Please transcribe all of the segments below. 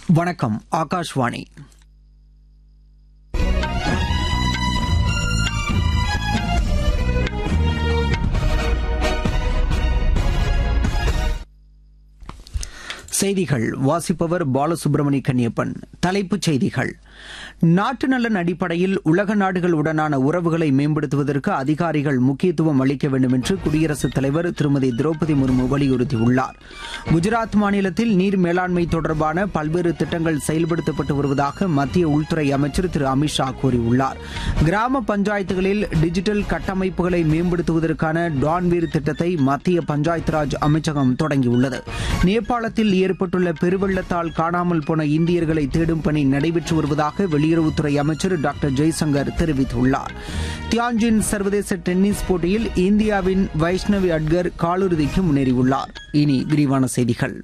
வணக்கம் ஆகாஷ்வாணி செய்திகள் வாசிப்பவர் பாலசுப்ரமணி கன்னியப்பன் தலைப்புச் செய்திகள் நாட்டு நலன் அடிப்படையில் உலக நாடுகளுடனான உறவுகளை மேம்படுத்துவதற்கு அதிகாரிகள் முக்கியத்துவம் அளிக்க வேண்டும் என்று குடியரசுத் தலைவர் திருமதி திரௌபதி முர்மு வலியுறுத்தியுள்ளார் குஜராத் மாநிலத்தில் நீர் மேலாண்மை தொடர்பான பல்வேறு திட்டங்கள் செயல்படுத்தப்பட்டு வருவதாக மத்திய உள்துறை அமைச்சர் திரு அமித்ஷா கூறியுள்ளார் கிராம பஞ்சாயத்துகளில் டிஜிட்டல் கட்டமைப்புகளை மேம்படுத்துவதற்கான டான்வீர் திட்டத்தை மத்திய பஞ்சாயத்து ராஜ் அமைச்சகம் தொடங்கியுள்ளது நேபாளத்தில் ஏற்பட்டுள்ள பெருவெள்ளத்தால் காணாமல் போன இந்தியர்களை தேடும் பணி நடைபெற்று வருவதாக வெளியுறவுத்துறை அமைச்சர் டாக்டர் ஜெய்சங்கர் தெரிவித்துள்ளார் தியான்ஜின் சர்வதேச டென்னிஸ் போட்டியில் இந்தியாவின் வைஷ்ணவி அட்கர் காலிறுதிக்கு முன்னேறியுள்ளார் இனி விரிவான செய்திகள்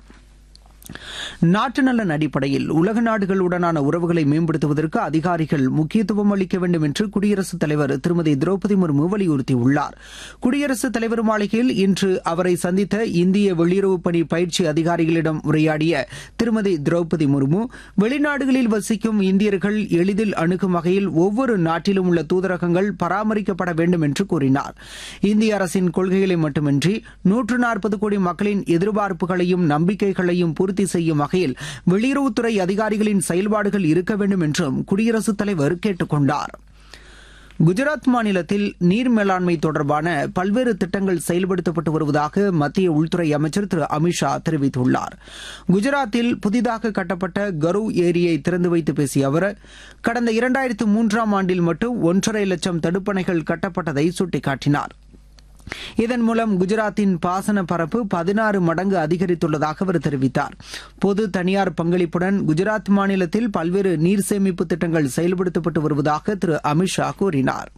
நாட்டு நலன் அடிப்படையில் உலக நாடுகளுடனான உறவுகளை மேம்படுத்துவதற்கு அதிகாரிகள் முக்கியத்துவம் அளிக்க வேண்டும் என்று குடியரசுத் தலைவர் திருமதி திரௌபதி முர்மு வலியுறுத்தியுள்ளார் குடியரசுத் தலைவர் மாளிகையில் இன்று அவரை சந்தித்த இந்திய வெளியுறவு பணி பயிற்சி அதிகாரிகளிடம் உரையாடிய திருமதி திரௌபதி முர்மு வெளிநாடுகளில் வசிக்கும் இந்தியர்கள் எளிதில் அணுகும் வகையில் ஒவ்வொரு நாட்டிலும் உள்ள தூதரகங்கள் பராமரிக்கப்பட வேண்டும் என்று கூறினார் இந்திய அரசின் கொள்கைகளை மட்டுமின்றி நூற்று நாற்பது கோடி மக்களின் எதிர்பார்ப்புகளையும் நம்பிக்கைகளையும் பூர்த்தி செய்யும் வகையில் வெளியுறவுத்துறை அதிகாரிகளின் செயல்பாடுகள் இருக்க வேண்டும் என்றும் குடியரசுத் தலைவர் கேட்டுக் கொண்டார் குஜராத் மாநிலத்தில் நீர் மேலாண்மை தொடர்பான பல்வேறு திட்டங்கள் செயல்படுத்தப்பட்டு வருவதாக மத்திய உள்துறை அமைச்சர் திரு அமித்ஷா தெரிவித்துள்ளார் குஜராத்தில் புதிதாக கட்டப்பட்ட கரு ஏரியை திறந்து வைத்து பேசிய அவர் கடந்த இரண்டாயிரத்து மூன்றாம் ஆண்டில் மட்டும் ஒன்றரை லட்சம் தடுப்பணைகள் கட்டப்பட்டதை சுட்டிக்காட்டினார் இதன் மூலம் குஜராத்தின் பாசன பரப்பு பதினாறு மடங்கு அதிகரித்துள்ளதாக அவர் தெரிவித்தார் பொது தனியார் பங்களிப்புடன் குஜராத் மாநிலத்தில் பல்வேறு நீர் சேமிப்பு திட்டங்கள் செயல்படுத்தப்பட்டு வருவதாக திரு அமித்ஷா கூறினார்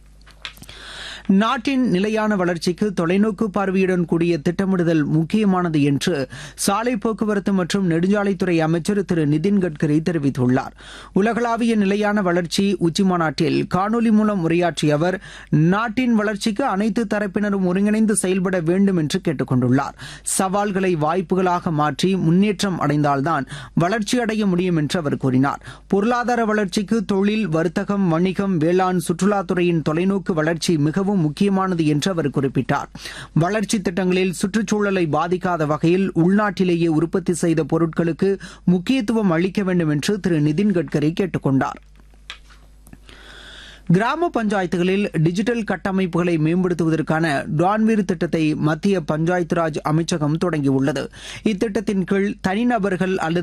நாட்டின் நிலையான வளர்ச்சிக்கு தொலைநோக்கு பார்வையுடன் கூடிய திட்டமிடுதல் முக்கியமானது என்று சாலை போக்குவரத்து மற்றும் நெடுஞ்சாலைத்துறை அமைச்சர் திரு நிதின் கட்கரி தெரிவித்துள்ளார் உலகளாவிய நிலையான வளர்ச்சி உச்சிமாநாட்டில் காணொலி மூலம் உரையாற்றிய அவர் நாட்டின் வளர்ச்சிக்கு அனைத்து தரப்பினரும் ஒருங்கிணைந்து செயல்பட வேண்டும் என்று கேட்டுக் கொண்டுள்ளார் சவால்களை வாய்ப்புகளாக மாற்றி முன்னேற்றம் அடைந்தால்தான் வளர்ச்சி அடைய முடியும் என்று அவர் கூறினார் பொருளாதார வளர்ச்சிக்கு தொழில் வர்த்தகம் வணிகம் வேளாண் சுற்றுலாத்துறையின் தொலைநோக்கு வளர்ச்சி மிகவும் முக்கியமானது என்று அவர் குறிப்பிட்டார் வளர்ச்சி திட்டங்களில் சுற்றுச்சூழலை பாதிக்காத வகையில் உள்நாட்டிலேயே உற்பத்தி செய்த பொருட்களுக்கு முக்கியத்துவம் அளிக்க வேண்டும் என்று திரு நிதின் கட்கரி கேட்டுக் கொண்டார் கிராம பஞ்சாயத்துகளில் டிஜிட்டல் கட்டமைப்புகளை மேம்படுத்துவதற்கான டான்வீர் திட்டத்தை மத்திய பஞ்சாயத்து ராஜ் அமைச்சகம் தொடங்கியுள்ளது இத்திட்டத்தின் கீழ் தனிநபர்கள் அல்லது